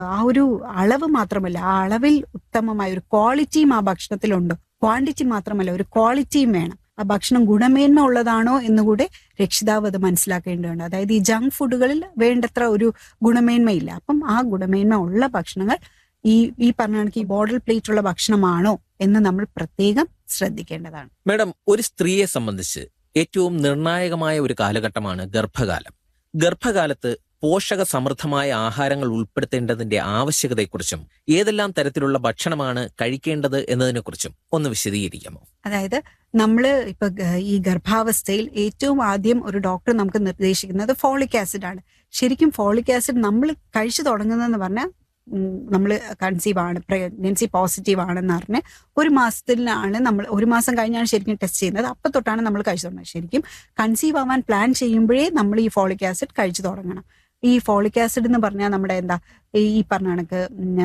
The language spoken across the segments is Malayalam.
ആ ഒരു അളവ് മാത്രമല്ല ആ അളവിൽ ഉത്തമമായ ഒരു ക്വാളിറ്റിയും ആ ഭക്ഷണത്തിലുണ്ടോ ക്വാണ്ടിറ്റി മാത്രമല്ല ഒരു ക്വാളിറ്റിയും വേണം ആ ഭക്ഷണം ഗുണമേന്മ ഉള്ളതാണോ എന്നുകൂടെ രക്ഷിതാവ് അത് മനസ്സിലാക്കേണ്ടതുണ്ട് അതായത് ഈ ജങ്ക് ഫുഡുകളിൽ വേണ്ടത്ര ഒരു ഗുണമേന്മയില്ല അപ്പം ആ ഗുണമേന്മ ഉള്ള ഭക്ഷണങ്ങൾ ഈ ഈ പറഞ്ഞ കണക്ക് ഈ ബോർഡർ പ്ലേറ്റ് ഉള്ള ഭക്ഷണമാണോ എന്ന് നമ്മൾ പ്രത്യേകം ശ്രദ്ധിക്കേണ്ടതാണ് മാഡം ഒരു സ്ത്രീയെ സംബന്ധിച്ച് ഏറ്റവും നിർണായകമായ ഒരു കാലഘട്ടമാണ് ഗർഭകാലം ഗർഭകാലത്ത് പോഷക സമൃദ്ധമായ ആഹാരങ്ങൾ ഉൾപ്പെടുത്തേണ്ടതിന്റെ ആവശ്യകതയെക്കുറിച്ചും ഏതെല്ലാം തരത്തിലുള്ള ഭക്ഷണമാണ് കഴിക്കേണ്ടത് എന്നതിനെക്കുറിച്ചും ഒന്ന് വിശദീകരിക്കാമോ അതായത് നമ്മൾ ഇപ്പൊ ഗ- ഈ ഗർഭാവസ്ഥയിൽ ഏറ്റവും ആദ്യം ഒരു ഡോക്ടർ നമുക്ക് നിർദ്ദേശിക്കുന്നത് ഫോളിക് ആസിഡ് ആണ് ശരിക്കും ഫോളിക് ആസിഡ് നമ്മൾ കഴിച്ചു തുടങ്ങുന്നതെന്ന് പറഞ്ഞാൽ നമ്മൾ കൺസീവ് ആണ് പ്രഗ്നൻസി പോസിറ്റീവ് ആണെന്ന് പറഞ്ഞ് ഒരു മാസത്തിലാണ് നമ്മൾ ഒരു മാസം കഴിഞ്ഞാണ് ശരിക്കും ടെസ്റ്റ് ചെയ്യുന്നത് അപ്പൊ തൊട്ടാണ് നമ്മൾ കഴിച്ചു തുടങ്ങുന്നത് ശരിക്കും കൺസീവ് ആവാൻ പ്ലാൻ ചെയ്യുമ്പോഴേ നമ്മൾ ഈ ഫോളിക് ആസിഡ് കഴിച്ചു തുടങ്ങണം ഈ ഫോളിക് ആസിഡ് എന്ന് പറഞ്ഞാൽ നമ്മുടെ എന്താ ഈ പറഞ്ഞ കണക്ക്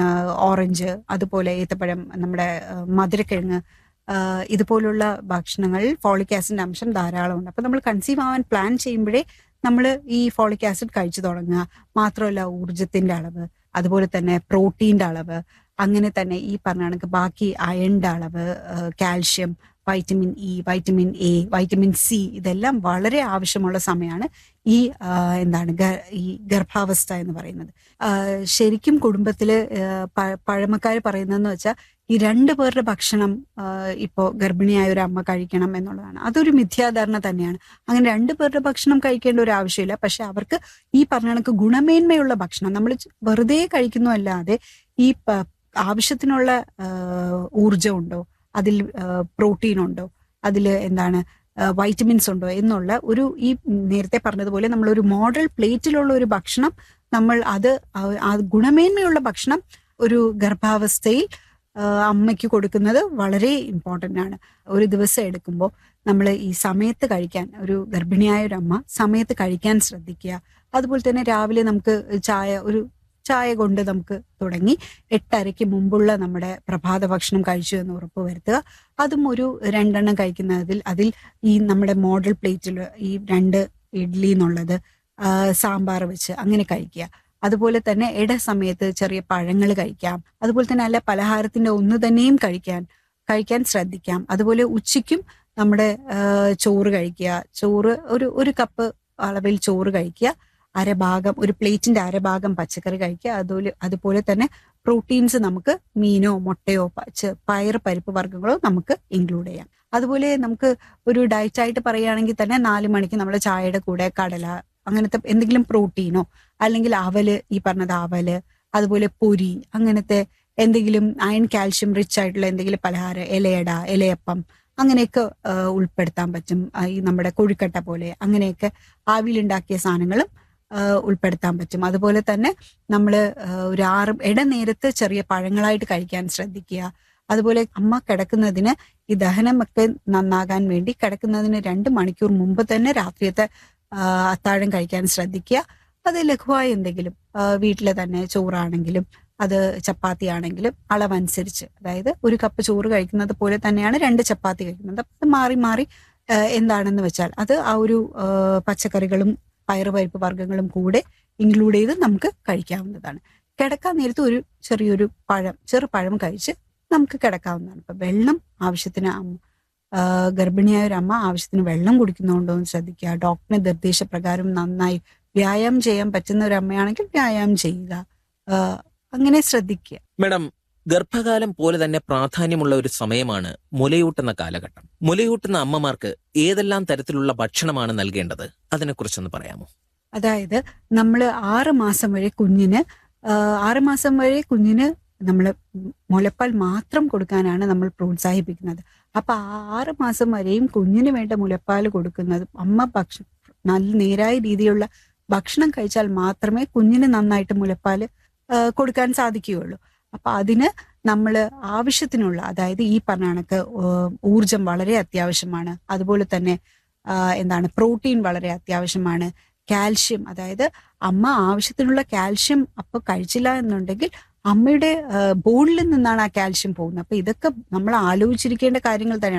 ഓറഞ്ച് അതുപോലെ ഏത്തപ്പഴം നമ്മുടെ ആ, മധുരക്കിഴങ്ങ് ആഹ് ഇതുപോലുള്ള ഭക്ഷണങ്ങളിൽ ഫോളിക് ആസിഡിന്റെ അംശം ധാരാളമുണ്ട് അപ്പൊ നമ്മൾ കൺസീവ് ആവാൻ പ്ലാൻ ചെയ്യുമ്പോഴേ നമ്മൾ ഈ ഫോളിക് ആസിഡ് കഴിച്ചു തുടങ്ങുക മാത്രമല്ല ഊർജത്തിന്റെ അളവ് അതുപോലെ തന്നെ പ്രോട്ടീന്റെ അളവ് അങ്ങനെ തന്നെ ഈ പറഞ്ഞ കണക്ക് ബാക്കി അയണിന്റെ അളവ് calcium vitamin E vitamin A vitamin C ഇതെല്ലാം വളരെ ആവശ്യമുള്ള സമയമാണ് ഈ ആഹ് എന്താണ് ഗ- ഈ ഗർഭാവസ്ഥ എന്ന് പറയുന്നത് ആഹ് ശരിക്കും കുടുംബത്തില് പഴമക്കാർ പറയുന്നതെന്ന് വെച്ചാൽ ഈ രണ്ടു പേരുടെ ഭക്ഷണം ആഹ് ഇപ്പോ ഗർഭിണിയായ ഒരു അമ്മ കഴിക്കണം എന്നുള്ളതാണ് അതൊരു മിഥ്യാധാരണ തന്നെയാണ് അങ്ങനെ രണ്ടു പേരുടെ ഭക്ഷണം കഴിക്കേണ്ട ഒരു ആവശ്യമില്ല പക്ഷെ അവർക്ക് ഈ പറഞ്ഞ കണക്ക് ഗുണമേന്മയുള്ള ഭക്ഷണം നമ്മൾ വെറുതെ കഴിക്കുന്നു അല്ലാതെ ഈ പ- ആവശ്യത്തിനുള്ള ആഹ് ഊർജമുണ്ടോ അതിൽ പ്രോട്ടീൻ ഉണ്ടോ അതിൽ എന്താണ് വൈറ്റമിൻസ് ഉണ്ടോ എന്നുള്ള ഒരു ഈ നേരത്തെ പറഞ്ഞതുപോലെ നമ്മൾ ഒരു മോഡൽ പ്ലേറ്റിലുള്ള ഒരു ഭക്ഷണം നമ്മൾ അത് ആ- ആ ഗുണമേന്മയുള്ള ഭക്ഷണം ഒരു ഗർഭാവസ്ഥയിൽ ആ, അമ്മയ്ക്ക് കൊടുക്കുന്നത് വളരെ ഇമ്പോർട്ടൻ്റ് ആണ് ഒരു ദിവസം എടുക്കുമ്പോൾ നമ്മൾ ഈ സമയത്ത് കഴിക്കാൻ ഒരു ഗർഭിണിയായ ഒരു അമ്മ സമയത്ത് കഴിക്കാൻ ശ്രദ്ധിക്കുക അതുപോലെ തന്നെ രാവിലെ നമുക്ക് ചായ ഒരു ചായ കൊണ്ട് നമുക്ക് തുടങ്ങി എട്ടരയ്ക്ക് മുമ്പുള്ള നമ്മുടെ പ്രഭാത ഭക്ഷണം കഴിച്ചു എന്ന് ഉറപ്പ് വരുത്തുക അതും ഒരു രണ്ടെണ്ണം കഴിക്കുന്നതിൽ അതിൽ ഈ നമ്മുടെ മോഡൽ പ്ലേറ്റിൽ ഈ രണ്ട് ഇഡ്ഡലി എന്നുള്ളത് ആ, സാമ്പാർ വെച്ച് അങ്ങനെ കഴിക്കുക അതുപോലെ തന്നെ ഇട സമയത്ത് ചെറിയ പഴങ്ങൾ കഴിക്കാം അതുപോലെ തന്നെ അല്ല പലഹാരത്തിന്റെ ഒന്ന് തന്നെയും കഴിക്കാൻ കഴിക്കാൻ ശ്രദ്ധിക്കാം അതുപോലെ ഉച്ചയ്ക്കും നമ്മുടെ ആ, ചോറ് കഴിക്കുക ചോറ് ഒരു ഒരു കപ്പ് അളവിൽ ചോറ് കഴിക്കുക അരഭാഗം ഒരു പ്ലേറ്റിന്റെ അരഭാഗം പച്ചക്കറി കഴിക്കുക അതുപോലെ അതുപോലെ തന്നെ പ്രോട്ടീൻസ് നമുക്ക് മീനോ മുട്ടയോ പച്ച പയർ പരിപ്പ് വർഗ്ഗങ്ങളോ നമുക്ക് ഇൻക്ലൂഡ് ചെയ്യാം അതുപോലെ നമുക്ക് ഒരു ഡയറ്റ് ആയിട്ട് പറയുകയാണെങ്കിൽ തന്നെ നാല് മണിക്ക് നമ്മൾ ചായയുടെ കൂടെ കടല അങ്ങനത്തെ എന്തെങ്കിലും പ്രോട്ടീനോ അല്ലെങ്കിൽ അവല് ഈ പറഞ്ഞത് അവല് അതുപോലെ പൊരി അങ്ങനത്തെ എന്തെങ്കിലും അയൺ കാൽഷ്യം റിച്ച് ആയിട്ടുള്ള എന്തെങ്കിലും പലഹാരം ഇലയട ഇലയപ്പം അങ്ങനെയൊക്കെ ആ, ഉൾപ്പെടുത്താൻ പറ്റും ആ, ഈ നമ്മുടെ കൊഴുക്കട്ട പോലെ അങ്ങനെയൊക്കെ ആവിയിലുണ്ടാക്കിയ സാധനങ്ങളും ആ, ഉൾപ്പെടുത്താൻ പറ്റും അതുപോലെ തന്നെ നമ്മൾ ഒരു ആറ് ഇടനേരത്ത് ചെറിയ പഴങ്ങളായിട്ട് കഴിക്കാൻ ശ്രദ്ധിക്കുക അതുപോലെ അമ്മ കിടക്കുന്നതിന് ഈ ദഹനമൊക്കെ നന്നാകാൻ വേണ്ടി കിടക്കുന്നതിന് രണ്ട് മണിക്കൂർ മുമ്പ് തന്നെ രാത്രിയത്തെ ആ, അത്താഴം കഴിക്കാൻ ശ്രദ്ധിക്കുക അത് ലഘുവായ എന്തെങ്കിലും ആ, വീട്ടിലെ തന്നെ ചോറാണെങ്കിലും അത് ചപ്പാത്തി ആണെങ്കിലും അളവനുസരിച്ച് അതായത് ഒരു കപ്പ് ചോറ് കഴിക്കുന്നത് പോലെ തന്നെയാണ് രണ്ട് ചപ്പാത്തി കഴിക്കുന്നത് അപ്പൊ അത് മാറി മാറി ആ, എന്താണെന്ന് വെച്ചാൽ അത് ആ ഒരു ആ, പച്ചക്കറികളും പയറുപരിപ്പ് വർഗ്ഗങ്ങളും കൂടെ ഇൻക്ലൂഡ് ചെയ്ത് നമുക്ക് കഴിക്കാവുന്നതാണ് കിടക്കാൻ നേരത്ത് ഒരു ചെറിയൊരു പഴം ചെറു പഴം കഴിച്ച് നമുക്ക് കിടക്കാവുന്നതാണ് ഇപ്പൊ വെള്ളം ആവശ്യത്തിന് അമ്മ ആ, ഗർഭിണിയായ ഒരു അമ്മ ആവശ്യത്തിന് വെള്ളം കുടിക്കുന്നുണ്ടോ എന്ന് ശ്രദ്ധിക്കുക ഡോക്ടറിന്റെ നിർദ്ദേശപ്രകാരം നന്നായി വ്യായാമം ചെയ്യാൻ പറ്റുന്ന ഒരു അമ്മയാണെങ്കിൽ വ്യായാമം ചെയ്യുക ആ, അങ്ങനെ ശ്രദ്ധിക്കുക മാഡം ഗർഭകാലം പോലെ തന്നെ പ്രാധാന്യമുള്ള ഒരു സമയമാണ് മുലയൂട്ടുന്ന കാലഘട്ടം മുലയൂട്ടുന്ന അമ്മമാർക്ക് ഏതെല്ലാം തരത്തിലുള്ള ഭക്ഷണമാണ് നൽകേണ്ടത് അതിനെക്കുറിച്ചൊന്ന് പറയാമോ അതായത് നമ്മൾ ആറ് മാസം വരെ കുഞ്ഞിന് ആ, ആറ് മാസം വരെ കുഞ്ഞിന് നമ്മൾ മുലപ്പാൽ മാത്രം കൊടുക്കാനാണ് നമ്മൾ പ്രോത്സാഹിപ്പിക്കുന്നത് അപ്പൊ ആ ആറ് മാസം വരെയും കുഞ്ഞിന് വേണ്ട മുലപ്പാൽ കൊടുക്കുന്നത് അമ്മ ഭക്ഷണം നല്ല നേരായ രീതിയിലുള്ള ഭക്ഷണം കഴിച്ചാൽ മാത്രമേ കുഞ്ഞിന് നന്നായിട്ട് മുലപ്പാൽ ആ, കൊടുക്കാൻ സാധിക്കുകയുള്ളൂ അപ്പൊ അതിന് നമ്മൾ ആവശ്യത്തിനുള്ള അതായത് ഈ പറഞ്ഞ കണക്ക് ഏഹ്, ഊർജം വളരെ അത്യാവശ്യമാണ് അതുപോലെ തന്നെ ആ, എന്താണ് പ്രോട്ടീൻ വളരെ അത്യാവശ്യമാണ് കാൽഷ്യം അതായത് അമ്മ ആവശ്യത്തിനുള്ള കാൽഷ്യം അപ്പൊ കഴിച്ചില്ല എന്നുണ്ടെങ്കിൽ അമ്മയുടെ ബോണിൽ നിന്നാണ് ആ കാൽഷ്യം പോകുന്നത് അപ്പൊ ഇതൊക്കെ നമ്മൾ ആലോചിച്ചിരിക്കേണ്ട കാര്യങ്ങൾ തന്നെയാണ് അപ്പൊ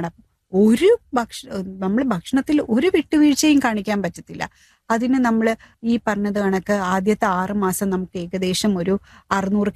ഒരു ഭക്ഷ നമ്മൾ ഭക്ഷണത്തിൽ ഒരു വിട്ടുവീഴ്ചയും കാണിക്കാൻ പറ്റത്തില്ല അതിന് നമ്മൾ ഈ പറഞ്ഞത് കണക്ക് ആദ്യത്തെ ആറ് മാസം നമുക്ക് ഏകദേശം ഒരു അറുന്നൂറ്